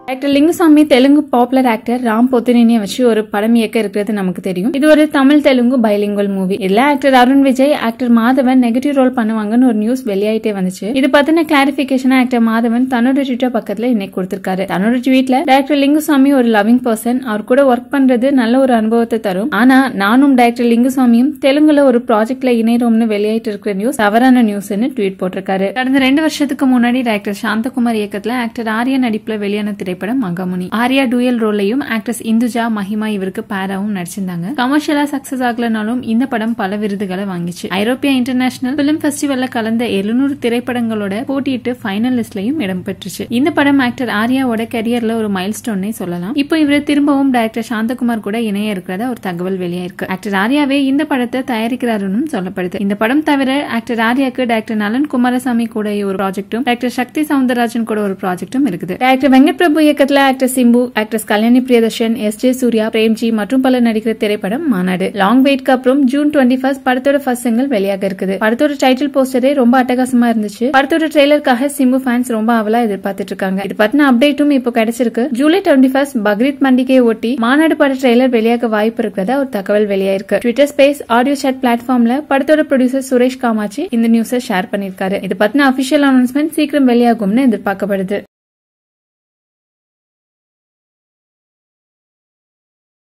actor Lingusamy Telugu popular actor Ram பொத்தினியை வச்சு ஒரு படம் இயக்க இருக்கிறது நமக்கு தெரியும் இது ஒரு தமிழ் தெலுங்கு பைலிங்குவல் மூவி இதுல actor Arun Vijay actor Madhavan negative role பண்ணுவாங்கன்னு ஒரு நியூஸ் வெளியாயிட்டே வந்துச்சு இது பத்தின கிளாரிபிகேஷன் ஆக்டர் மாதவன் தன்னோட ட்விட்டர் பக்கத்துல இன்னைக்கு கொடுத்திருக்காரு தன்னோட ட்வீட்ல டைரக்டர் லிங்குசாமி ஒரு லவிங் பர்சன் அவர் கூட ஒர்க் பண்றது நல்ல ஒரு அனுபவத்தை தரும் ஆனா நானும் டைரக்டர் லிங்குசாமியும் தெலுங்குல ஒரு ப்ராஜெக்ட்ல இணையரோம்னு வெளியாயிட்டு இருக்கிற நியூஸ் தவறான நியூஸ்னு ட்வீட் போட்டிருக்காரு கடந்த ரெண்டு வருஷத்துக்கு முன்னாடி டைரக்டர் சாந்தகுமார் இயக்கத்துல ஆக்டர் ஆர்யா நடிப்புல வெளியான திரைப்படம் மகாமுனி ஆர்யா டூயல் ரோலையும் ஆக்ட்ரஸ் இந்துஜா மஹிமா இவருக்கு பேராவும் நடிச்சிருந்தாங்க கமர்ஷியலா சக்சஸ் ஆகலனாலும் இந்த படம் பல விருதுகளை வாங்கிச்சு ஐரோப்பிய இன்டர்நேஷனல் பிலிம் ஃபெஸ்டிவல்ல கலந்த எழுநூறு திரைப்படங்களோட போட்டியிட்டு ஃபைனல் லிஸ்ட்லயும் இடம் பெற்றுச்சு இந்த படம் ஆக்டர் ஆர்யாவோட கரியர்ல ஒரு மைல் ஸ்டோன்னே சொல்லலாம் இப்போ இவர் திரும்பவும் டைரக்டர் சாந்தகுமார் கூட இணைய இருக்கிறதா ஒரு தகவல் வெளியாயிருக்கு ஆக்டர் ஆர்யாவே இந்த படத்தை தயாரிக்கிறாருன்னு சொல்லப்படுது இந்த படம் தவிர ஆக்டர் ஆர்யாக்கு டாக்டர் நலன் குமாரசாமி கூட ஒரு ப்ராஜெக்டும் டாக்டர் சக்தி சவுந்தரராஜன் கூட ஒரு ப்ராஜெக்டும் இருக்குது டாக்டர் வெங்கட் பிரபு இயக்கத்துல actor Simbu actress Kalyani Priyadarshan S J Suryah Premji மற்றும் பலர் நடிக்கிற திரைப்படம் மாநாடு லாங் வெயிட்க்கு அப்புறம் ஜூன் டுவெண்ட்டி ஃபர்ஸ்ட் படத்தோட ஃபர்ஸ்ட் சிங்கிள் வெளியாக இருக்குது படத்தோட டைட்டில் போஸ்டரே ரொம்ப அட்டகாசமா இருந்துச்சு படத்தோட ட்ரெய்லருக்காக சிம்பு ஃபேன்ஸ் ரொம்ப அவலா எதிர்பார்த்துட்டு இருக்காங்க இது பத்தின அப்டேட்டும் இப்போ கிடைச்சிருக்கு ஜூலை டுவெண்ட்டி ஃபர்ஸ்ட் பக்ரீத் பண்டிகையை ஒட்டி மாநாடு பட ட்ரெய்லர் வெளியாக வாய்ப்பு இருக்கிறதா ஒரு தகவல் வெளியாயிருக்கு ட்விட்டர் ஸ்பேஸ் ஆடியோ சாட் பிளாட்ஃபார்ம்ல படத்தோட ப்ரொடியூசர் சுரேஷ் காமாட்சி இந்த நியூஸை ஷேர் பண்ணிருக்காரு இது பத்தின அபிஷியல் அனௌன்ஸ்மெண்ட் சீக்கிரம் வெளியாகும்னு எதிர்பார்க்கப்படுது